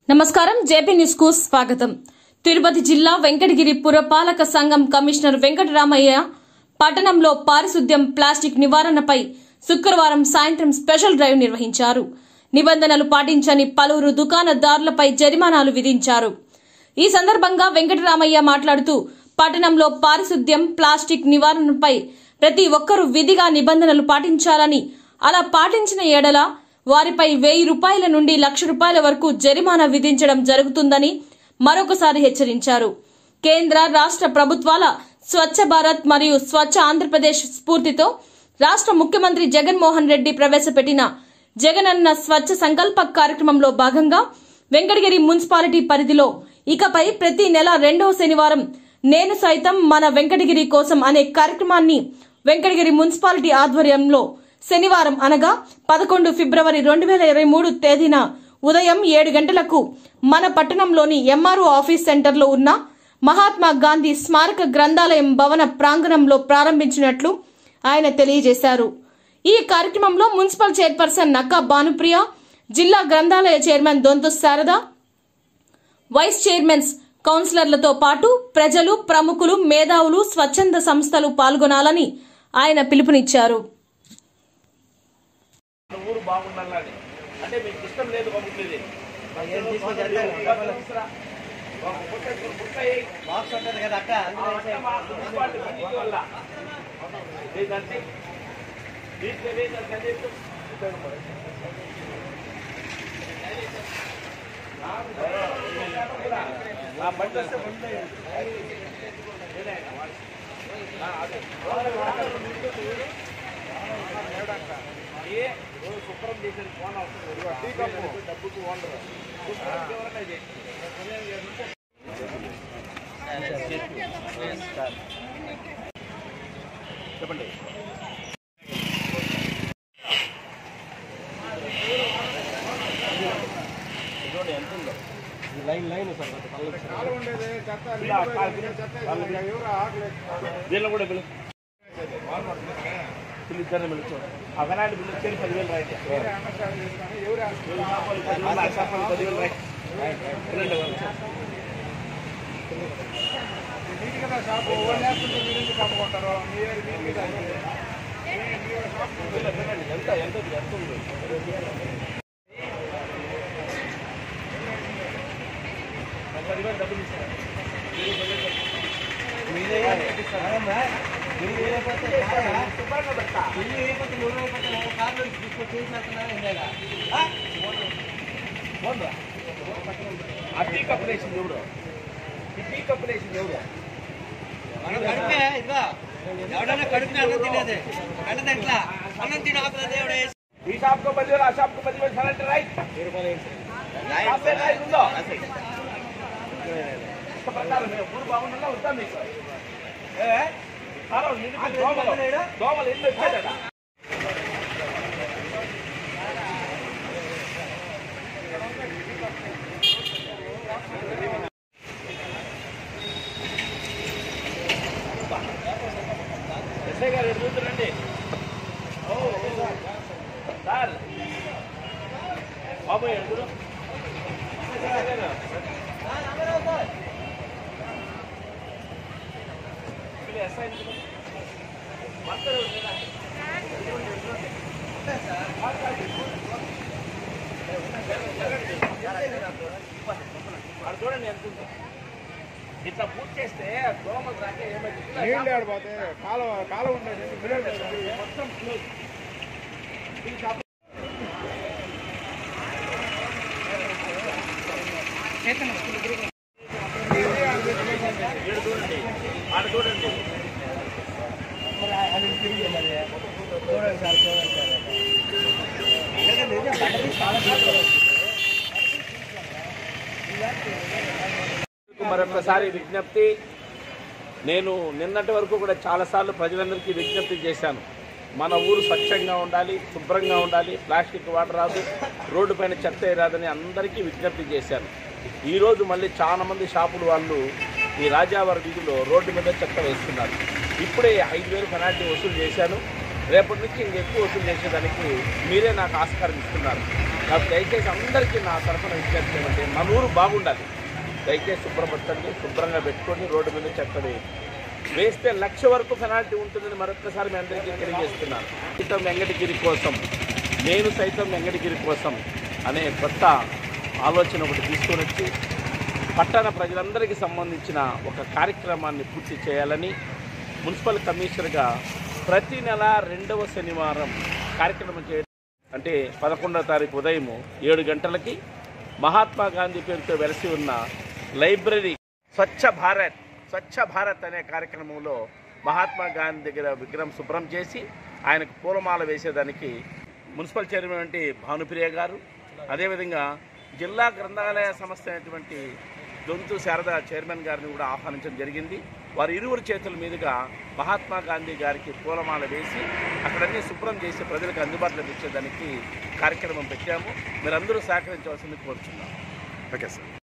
నమస్కారం JP news కు స్వాగతం తిరుపతి జిల్లా వెంకటగిరి పురపాలక సంఘం కమిషనర్ వెంకటరామయ్య పట్టణంలో పారిశుద్ధ్యం ప్లాస్టిక్ నివారణపై శుక్రవారం సాయంత్రం స్పెషల్ డ్రైవ్ నిర్వహించారు నిబంధనలు పాటించని పలువురు దుకాణదారులపై జరిమానాలు విధించారు ఈ సందర్భంగా వెంకటరామయ్య మాట్లాడుతూ పట్టణంలో పారిశుద్ధ్యం ప్లాస్టిక్ నివారణపై ప్రతి ఒక్కరూ విధిగా నిబంధనలు పాటించాలని అలా పాటించిన ఎడల వారిపై వెయ్యి రూపాయల నుండి లక్ష రూపాయల వరకు జరిమానా విధించడం జరుగుతుందని మరొకసారి హెచ్చరించారు కేంద్ర రాష్ట్ర ప్రభుత్వాల స్వచ్ఛ భారత్ మరియు స్వచ్ఛ ఆంధ్రప్రదేశ్ స్ఫూర్తితో రాష్ట్ర ముఖ్యమంత్రి జగన్మోహన్ రెడ్డి ప్రవేశపెట్టిన జగనన్న స్వచ్ఛ సంకల్ప కార్యక్రమంలో భాగంగా వెంకటగిరి మున్సిపాలిటీ పరిధిలో ఇకపై ప్రతి నెల రెండవ శనివారం నేను సైతం మన వెంకటగిరి కోసం అనే కార్యక్రమాన్ని వెంకటగిరి మున్సిపాలిటీ ఆధ్వర్యంలో శనివారం అనగా పదకొండు ఫిబ్రవరి రెండు వేల ఇరవై మూడు తేదీన ఉదయం ఏడు గంటలకు మన పట్టణంలోని ఎంఆర్ఓ ఆఫీస్ సెంటర్లో ఉన్న మహాత్మా గాంధీ స్మారక గ్రంథాలయం భవన ప్రాంగణంలో ప్రారంభించినట్లు ఆయన తెలియజేశారు ఈ కార్యక్రమంలో మున్సిపల్ చైర్పర్సన్ నక్కా భానుప్రియ జిల్లా గ్రంథాలయ chairman Donthu Sharada vice chairmans కౌన్సిలర్లతో పాటు ప్రజలు ప్రముఖులు మేధావులు స్వచ్ఛంద సంస్థలు పాల్గొనాలని ఆయన పిలుపునిచ్చారు ఊరు బాగుండాలని అంటే మీకు ఇష్టం లేదు పంపుతుంది ఏం తీసుకొని చేద్దాం? బాక్స్ ఉంటుంది కదా అక్క అందులో వేసేయ్. బండి వస్తే బండి ఏ రోజు శుభ్రం చేసేది ఫోన్ అవసరం డబ్బుకు ఓనర్ చెప్పండి చూడండి ఎంత ఉందో ఈ లైన్ లైన్ సార్ కొంచెం పల్లకి దీనిలో కూడా పిలు పిల్లు ఇద్దరిని పిలుచు ఒకనాటి బిల్లు వచ్చేది పదివేలు రాయండి వీళ్ళు షాపులు పదివేలు, ఆ షాపులు పదివేలు రాయి. పిల్లండి వాళ్ళు. పిల్ల, పిల్లండి. ఎంత ఎంత ఎంత ఉంది పదివేలు డబ్బులు ఇస్తాను మీరే కాదమ్మా, మీరు వేయకపోతే కాదా? శుభ్రంగా పెడతా ఇల్లు వేయకపోతే నువ్వు వేయకపోతే నువ్వు కార్లో తీసుకొని చేసేస్తున్నావా ఇందాక? ఆ? పోన్రా. ఆ టీ కప్ వేసింది ఎవరు ఈ టీ కప్ వేసింది ఎవరు మనం కడుపే ఇదిగో ఎవడన్నా కడుపునే అన్నం తినేది అన్నం తింట్లా అన్నం తిని ఆకుల దేవుడు వేసి ఈ షాప్ కు పదివేలు ఆ షాప్ కు పదివేలు సరే రైట్ షాప్ ఏ రైట్ ఉందో ఇష్ట ప్రకారం మేము ఊరు బాగుండాలా వద్దా మీకు ఏ? సారా, నిన్ను దోమలు దోమలు ఎన్ని వచ్చాయి ఎస్ఐ గారు ఎటు చూస్తురండి ఓ ఓ, సార్ బాబు ఎదురు ఎస్ఐ అది చూడండి ఎంత ఉందో. ఇట్లా పూర్తి చేస్తే దోమలు రాక ఏమైంది నీళ్ళు ఆడిపోతే కాలువ కాలువ ఉండేది మిడిల్ మొత్తం క్లోజ్ ఈ షాప్ ఈడ చూడండి ఆడ చూడండి చూడండి సార్ చూడండి సార్ మరొకసారి విజ్ఞప్తి నేను నిన్నటి వరకు కూడా చాలాసార్లు ప్రజలందరికీ విజ్ఞప్తి చేశాను మన ఊరు స్వచ్ఛంగా ఉండాలి శుభ్రంగా ఉండాలి ప్లాస్టిక్ వాటర్ రాదు రోడ్డు పైన చెత్త రాదని అందరికీ విజ్ఞప్తి చేశాను ఈరోజు మళ్ళీ చాలా మంది షాపుల వాళ్ళు ఈ రాజావారి వీధిలో రోడ్డు మీద చెత్త వేస్తున్నారు ఇప్పుడే ఐదు వేలు పెనాల్టీ వసూలు చేశాను రేపటి నుంచి ఇంకెక్కువ వసూలు చేసేదానికి మీరే నాకు ఆస్కారం ఇస్తున్నారు కాబట్టి దయచేసి అందరికీ నా తరఫున విజ్ఞప్తి ఏమంటే మన ఊరు బాగుండాలి దయచేసి శుభ్రపరచండి శుభ్రంగా పెట్టుకొని రోడ్డు మీద చెత్త వేయండి వేస్తే లక్ష వరకు పెనాల్టీ ఉంటుందని మరొకసారి మీ అందరికీ తెలియజేస్తున్నాను సైతం వెంకటగిరి కోసం నేను సైతం వెంకటగిరి కోసం అనే కొత్త ఆలోచన ఒకటి తీసుకొని వచ్చి పట్టణ ప్రజలందరికీ సంబంధించిన ఒక కార్యక్రమాన్ని పూర్తి చేయాలని మున్సిపల్ కమిషనర్గా ప్రతి నెల రెండవ శనివారం కార్యక్రమం చేయడం అంటే పదకొండవ తారీఖు ఉదయం ఏడు గంటలకి మహాత్మా గాంధీ పేరుతో వెలసి ఉన్న లైబ్రరీ స్వచ్ఛ భారత్ స్వచ్ఛ భారత్ అనే కార్యక్రమంలో మహాత్మా గాంధీ దగ్గర విగ్రహం శుభ్రం చేసి ఆయనకు పూలమాల వేసేదానికి మున్సిపల్ చైర్మన్ అంటే భానుప్రియ గారు అదేవిధంగా జిల్లా గ్రంథాలయ సంస్థ అయినటువంటి దొంతు శారద చైర్మన్ గారిని కూడా ఆహ్వానించడం జరిగింది వారి ఇరువురు చేతుల మీదుగా మహాత్మా గాంధీ గారికి పూలమాల వేసి అక్కడన్నీ శుభ్రం చేసి ప్రజలకు అందుబాటులోకి ఇచ్చేదానికి కార్యక్రమం పెట్టాము మీరందరూ సహకరించవలసింది కోరుచున్నాం ఓకే సార్